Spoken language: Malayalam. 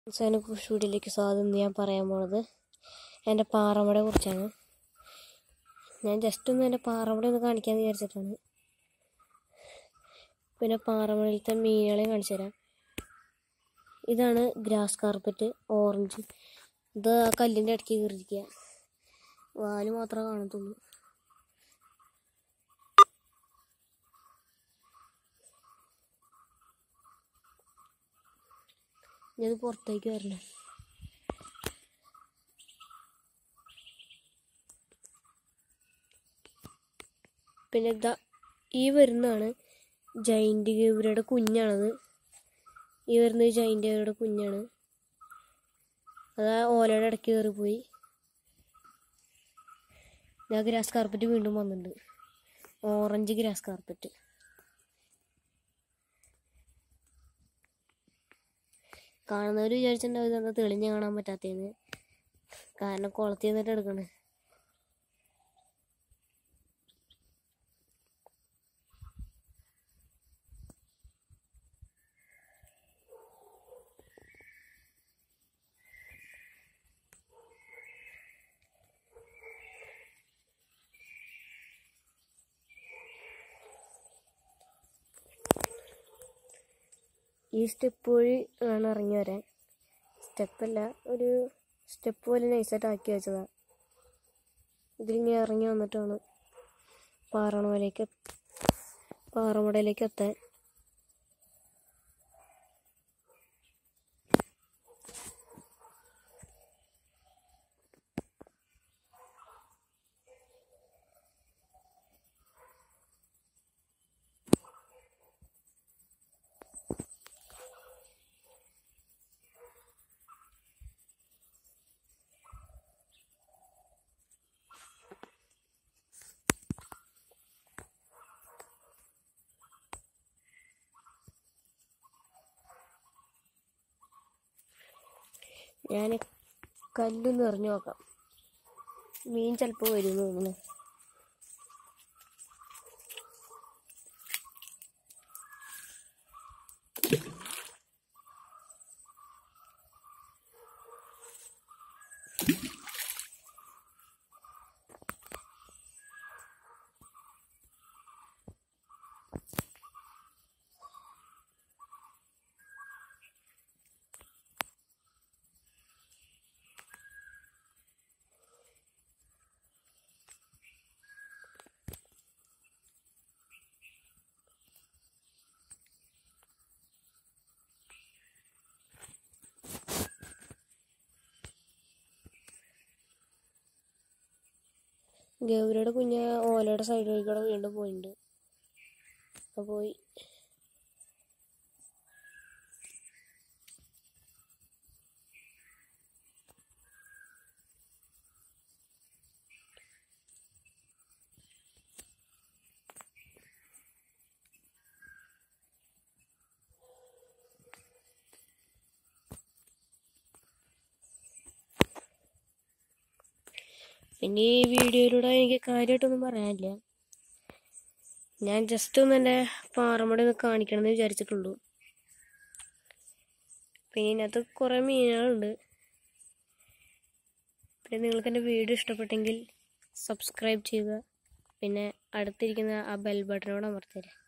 അവസാന വീഡിയോയിലേക്ക് സ്വാഗതം എന്ന് ഞാൻ പറയാൻ പോണത് എൻ്റെ പാറമടയെ കുറിച്ചാണ് ഞാൻ ജസ്റ്റ് ഒന്ന് എൻ്റെ പാറമട ഒന്ന് കാണിക്കാമെന്ന് വിചാരിച്ചിട്ടാണ് പിന്നെ പാറമടയിലത്തെ മീനുകളെ കാണിച്ചു തരാം ഇതാണ് ഗ്രാസ് കാർപ്പറ്റ് ഓറഞ്ച് ഇത് ആ കല്ലിൻ്റെ ഇടയ്ക്ക് കയറിയിരിക്കുക വാല് മാത്രമേ കാണത്തുള്ളൂ ഞാൻ പുറത്തേക്ക് വരണേ പിന്നെ ഇതാ ഈ വരുന്നതാണ് ജൈൻറ്റ് ഗൗരിയുടെ കുഞ്ഞാണത് ഈ വരുന്നത് ജൈൻറ്റ് ഗൗരിയുടെ കുഞ്ഞാണ് അത് ആ ഓലയുടെ ഇടയ്ക്ക് കയറിപ്പോയി ഞാൻ ഗ്രാസ് കാർപ്പറ്റ് വീണ്ടും വന്നിട്ടുണ്ട് ഓറഞ്ച് ഗ്രാസ് കാർപ്പറ്റ് കാണുന്നവർ വിചാരിച്ചിട്ടുണ്ടാവും ഇതെന്താ തെളിഞ്ഞ് കാണാൻ പറ്റാത്തതെന്ന് കാരണം കുളത്തിൽ നിന്നിട്ട് എടുക്കണേ ഈ സ്റ്റെപ്പ് വഴി ആണ് ഇറങ്ങി വരാൻ സ്റ്റെപ്പല്ല ഒരു സ്റ്റെപ്പ് പോലെ നൈസായിട്ട് ആക്കി വെച്ചതാണ് ഇതിലിങ്ങനെ ഇറങ്ങി വന്നിട്ടാണ് പാറമടയിലേക്ക് പാറമടയിലേക്ക് എത്താൻ ഞാൻ കല്ലൊന്ന് എറിഞ്ഞു നോക്കാം മീൻ ചിലപ്പോൾ വരും എന്ന് തോന്നുന്നു ഗൗരിയുടെ കുഞ്ഞ് ഓലയുടെ സൈഡിൽ കൂടെ വീണ്ടും പോയിട്ടുണ്ട് അപ്പോൾ പോയി പിന്നെ ഈ വീഡിയോയിലൂടെ എനിക്ക് കാര്യമായിട്ടൊന്നും പറയാനില്ല ഞാൻ ജസ്റ്റ് ഒന്ന് എൻ്റെ പാറമട ഒന്ന് കാണിക്കണം എന്ന് വിചാരിച്ചിട്ടുള്ളൂ പിന്നെ ഇതിനകത്ത് കുറേ മീനുകളുണ്ട് പിന്നെ നിങ്ങൾക്ക് എൻ്റെ വീഡിയോ ഇഷ്ടപ്പെട്ടെങ്കിൽ സബ്സ്ക്രൈബ് ചെയ്യുക പിന്നെ അടുത്തിരിക്കുന്ന ആ ബെൽ ബട്ടനോട് അമർത്തരുത്